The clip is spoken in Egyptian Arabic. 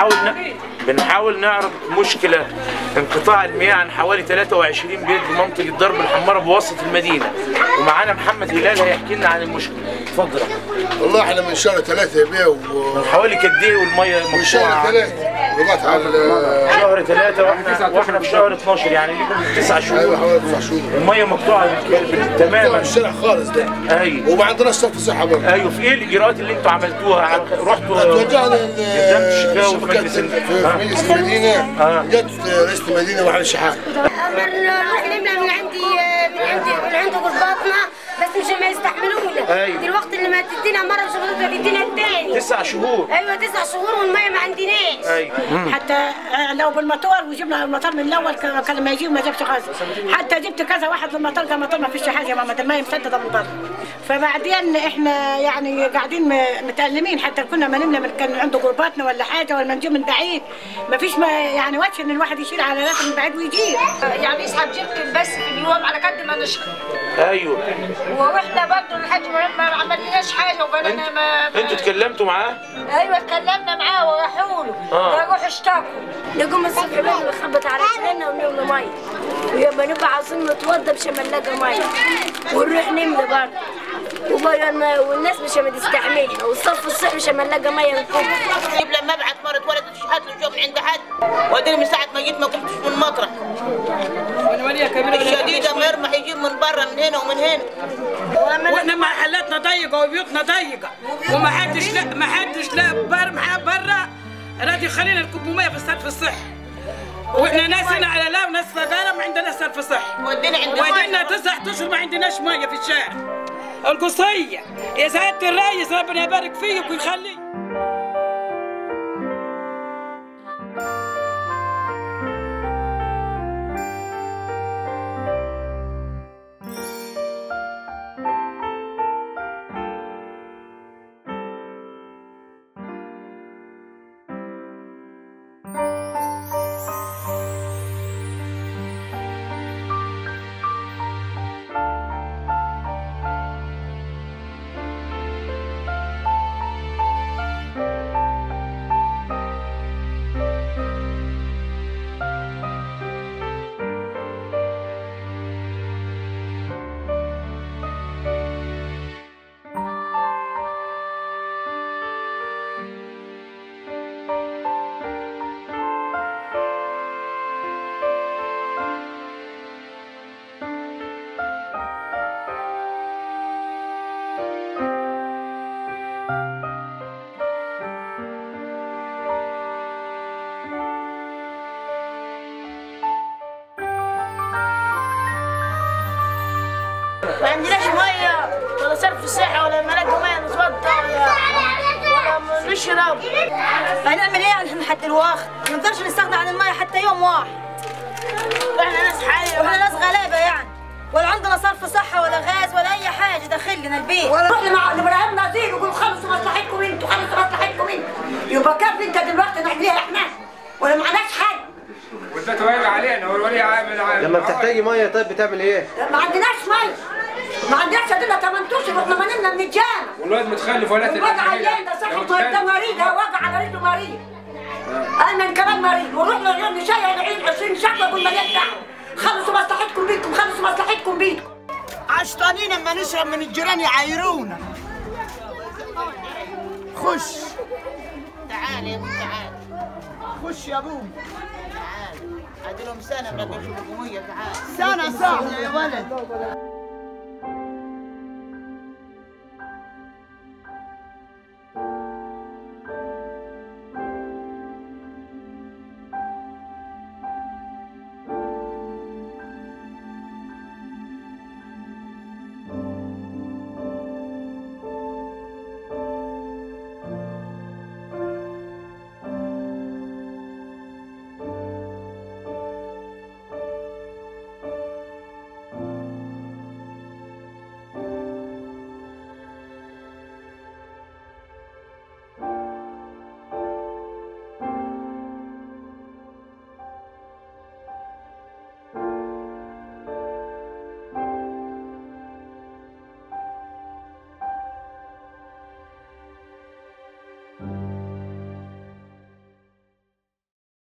بنحاول ن... بنحاول نعرض مشكلة انقطاع المياه عن حوالي 23 بيت بمنطقة درب الحمارة بوسط المدينة ومعانا محمد هلال هيحكي لنا عن المشكلة اتفضل يا محمد. والله احنا من شهر ثلاثة يا بيه و- من حوالي قد ايه والمية من شهر مقطوعة ثلاثة وقت على ال- شهر ثلاثة واحنا واحنا في شهر 12 يعني لكم تسع ايوه شهور حوالي تسع شهور المية مقطوعة بال- بال- طبعا تماما الشارع خالص ده ايوه وما عندناش صرف صحة برضه ايوه في ايه الاجراءات اللي انتوا عملتوها على- رحتوا توجهنا قدمت شكاوى في لشبكات مجلس ال- في في آه. مجلس المدينة آه. جت رئيس المدينة وعلى الشحات نروح نملى من عندي من عندي من عند غرباتنا بس مش ما يستحملونا أيوة. دلوقتي اللي ما تدينا مره مش هتقدر تدينا الثاني تسع شهور ايوه تسع شهور والميه ما عندناش ايوه حتى آه، لو بالمطار وجبنا المطار من الاول كان كان لما يجيب ما جابش غاز حتى جبت كذا واحد للمطار قال المطار ما فيش حاجه يا ماما ده الميه مسدده من بره فبعدين احنا يعني قاعدين م- متألمين حتى كنا ما نملى من كان عنده قرباتنا ولا حاجه ولا نجيب من بعيد ما فيش ما يعني وجه ان الواحد يشيل على راسه من بعيد ويجيب يعني يسحب جبت بس في اليوم على قد ما نشكر ايوه واحنا برضه الحاج ما ما عملناش حاجه وبلنا ما ما- انتوا اتكلمتوا معاه ايوه اتكلمنا معاه وراحوا له آه. راحوا اشتكوا نقوم الصبح بدري نخبط على رجلنا ونملى ميه ولما نبقى عاوزين نتوضى مش ما نلاقي ميه ونروح نملى برضه وبقى الم- والناس مش ما تستحملها والصف الصبح مش ما نلاقي ميه نكب جيب لما ابعت مره اتولدت شحات له جو من عند حد واديني من ساعه ما جيت ما كنتش من مطرح الشديده مرمح يجيب من برا من هنا ومن هنا واحنا محلاتنا ضيقه وبيوتنا ضيقه وما حدش لا ما حدش لا بر معاه برا راضي يخلينا نكب ميه في الصرف الصحي واحنا ناس هنا على لا وناس فقاره ما عندناش صرف صحي ودينا عند ودينا المية. تسع اشهر ما عندناش ميه في الشارع القصيه يا سعاده الرئيس ربنا يبارك فيك ويخليك ما عندناش ميه ولا صرف صحه ولا نلاقي ميه نتوضى ولا ولا نشرب هنعمل ايه يعني لحد الوقت؟ ما نقدرش نستغنى عن الميه حتى يوم واحد احنا ناس حالي واحنا ناس غلابه يعني ولا عندنا صرف صحه ولا غاز ولا اي حاجه داخل لنا البيت ولا نروح مع لابراهيم نظير ونقول خلصوا مصلحتكم انتوا خلصوا مصلحتكم انتوا يبقى كيف انت دلوقتي نعملها احنا ولا معناش حاجه وده توالي علينا والولي عامل عامل لما بتحتاجي ميه طيب بتعمل ايه؟ ما عندناش ميه ما عندناش ادينا 8 اشهر واحنا ما نمنا من الجامع والواد متخلف ولا الوضع عيان ده صحي ده مريض ده وقع على رجله مريض ايمن كمان مريض ورحنا اليوم نشيل العيد 20 شقه قلنا يفتحوا خلصوا مصلحتكم بيتكم خلصوا مصلحتكم بيتكم عشطانين اما نشرب من الجيران يعايرونا خش تعال يا ابو تعال خش يا ابوي تعال ادي لهم سنه بلا يشوفوا ميه تعال سنة صح يا ولد